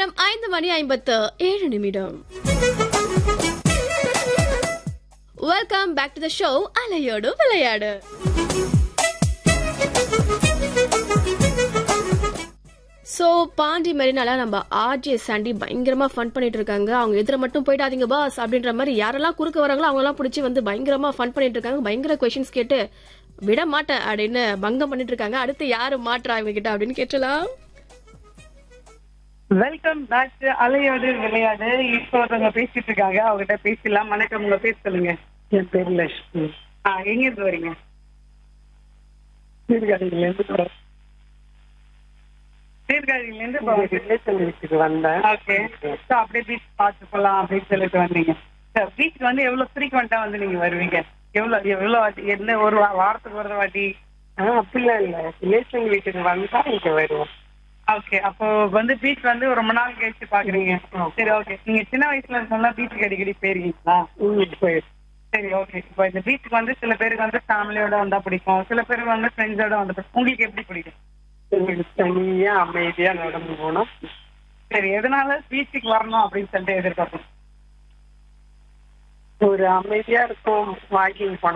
நேரம் ஐந்து மணி ஐம்பத்து ஏழு நிமிடம் welcome back to the show அலையோடு விளையாடு ஸோ பாண்டி மெரினால நம்ம ஆர்ஜே சாண்டி பயங்கரமா ஃபன் பண்ணிட்டு இருக்காங்க அவங்க எதிர மட்டும் போயிடாதீங்க பாஸ் அப்படின்ற மாதிரி யாரெல்லாம் குறுக்க வராங்களோ அவங்கெல்லாம் பிடிச்சி வந்து பயங்கரமா ஃபன் பண்ணிட்டு இருக்காங்க பயங்கர கொஷின்ஸ் கேட்டு விட மாட்டேன் அப்படின்னு பங்கம் பண்ணிட்டு இருக்காங்க அடுத்து யாரு மாட்டுறா இவங்க கிட்ட அப்படின்னு கேட்டலாம் வெல்கம் பேக் டு அலையோடு விளையாடு இப்போ ஒருத்தவங்க பேசிட்டு இருக்காங்க அவங்ககிட்ட பேசலாம் வணக்கம் உங்க பேர் சொல்லுங்க என் பேர் லட்சுமி ஆ எங்க இருந்து வரீங்க சீர்காழியில இருந்து சீர்காழியில இருந்து ரிலேஷன் வீட்டுக்கு வந்தேன் ஓகே ஸோ அப்படியே பீச் பார்த்து போலாம் அப்படின்னு சொல்லிட்டு வந்தீங்க சார் பீச் வந்து எவ்வளவு ஃப்ரீக்வெண்டா வந்து நீங்க வருவீங்க எவ்வளவு எவ்வளவு வாட்டி என்ன ஒரு வா- வாரத்துக்கு ஒரு வாட்டி ஆ அப்படிலாம் இல்ல ரிலேஷன் வீட்டுக்கு வந்தா இங்க வருவோம் ஓகே அப்போ வந்து பீச் வந்து ரொம்ப நாள் கழிச்சு பாக்குறீங்க சரி ஓகே நீங்க சின்ன வயசுல சொன்னா பீச்சுக்கு அடிக்கடி போயிருக்கீங்களா ம், போயிரு. சரி ஓகே இப்போ இந்த பீச்சுக்கு வந்து சில பேருக்கு வந்து ஃபேமிலியோட வந்தா பிடிக்கும் சில பேருக்கு வந்து ஃப்ரெண்ட்ஸோட வந்து பிடிக்கும் உங்களுக்கு எப்படி பிடிக்கும் எங்களுக்கு தனியா அமைதியா நடந்து போனோம் சரி எதனால பீச்சுக்கு வரணும் அப்படின்னு சொல்லிட்டு எதிர்பார்ப்போம் ஒரு அமைதியா இருக்கும் வாக்கிங் போனா